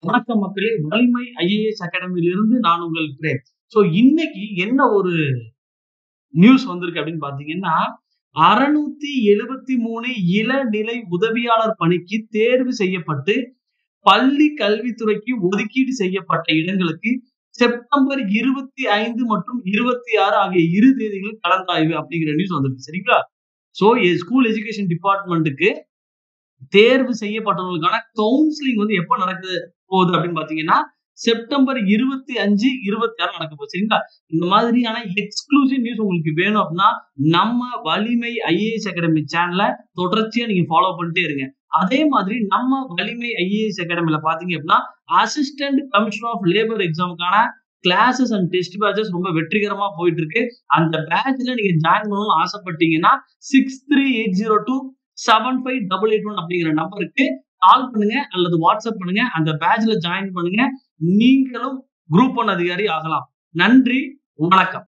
வணக்கம் மக்களே வலிமை ஐஏஎஸ் அகாடமியிலிருந்து நான் உங்கள் பிரேம் ஸோ இன்னைக்கு என்ன ஒரு நியூஸ் வந்திருக்கு அப்படின்னு பாத்தீங்கன்னா அறுநூத்தி எழுபத்தி மூணு இளநிலை உதவியாளர் பணிக்கு தேர்வு செய்யப்பட்டு பள்ளி கல்வித்துறைக்கு ஒதுக்கீடு செய்யப்பட்ட இடங்களுக்கு செப்டம்பர் இருபத்தி ஐந்து மற்றும் இருபத்தி ஆறு ஆகிய இரு தேதிகளில் கலந்தாய்வு அப்படிங்கிற நியூஸ் வந்திருக்கு சரிங்களா ஸோ ஸ்கூல் எஜுகேஷன் டிபார்ட்மெண்ட்டுக்கு தேர்வு செய்யப்பட்டவர்களுக்கான கவுன்சிலிங் வந்து எப்ப நடக்க போகுது அப்படின்னு பாத்தீங்கன்னா செப்டம்பர் இருபத்தி அஞ்சு இருபத்தி ஆறு நடக்க போகுது சரிங்களா இந்த மாதிரியான எக்ஸ்க்ளூசிவ் நியூஸ் உங்களுக்கு வேணும் அப்படின்னா நம்ம வலிமை ஐஏஎஸ் அகாடமி சேனலை தொடர்ச்சியா நீங்க ஃபாலோ பண்ணிட்டே இருங்க அதே மாதிரி நம்ம வலிமை ஐஏஎஸ் அகாடமில பாத்தீங்க அப்படின்னா அசிஸ்டன்ட் கமிஷனர் ஆஃப் லேபர் எக்ஸாமுக்கான கிளாஸஸ் அண்ட் டெஸ்ட் பேட்சஸ் ரொம்ப வெற்றிகரமா போயிட்டு இருக்கு அந்த பேட்ச்ல நீங்க ஜாயின் பண்ணணும்னு ஆசைப்பட்டீங்கன்னா six three eight zero two seven five double eight one அப்படிங்கிற நம்பருக்கு கால் பண்ணுங்க அல்லது வாட்ஸ்அப் பண்ணுங்க அந்த பேட்ச்ல ஜாயின் பண்ணுங்க நீங்களும் குரூப் ஒன் அதிகாரி ஆகலாம் நன்றி வணக்கம்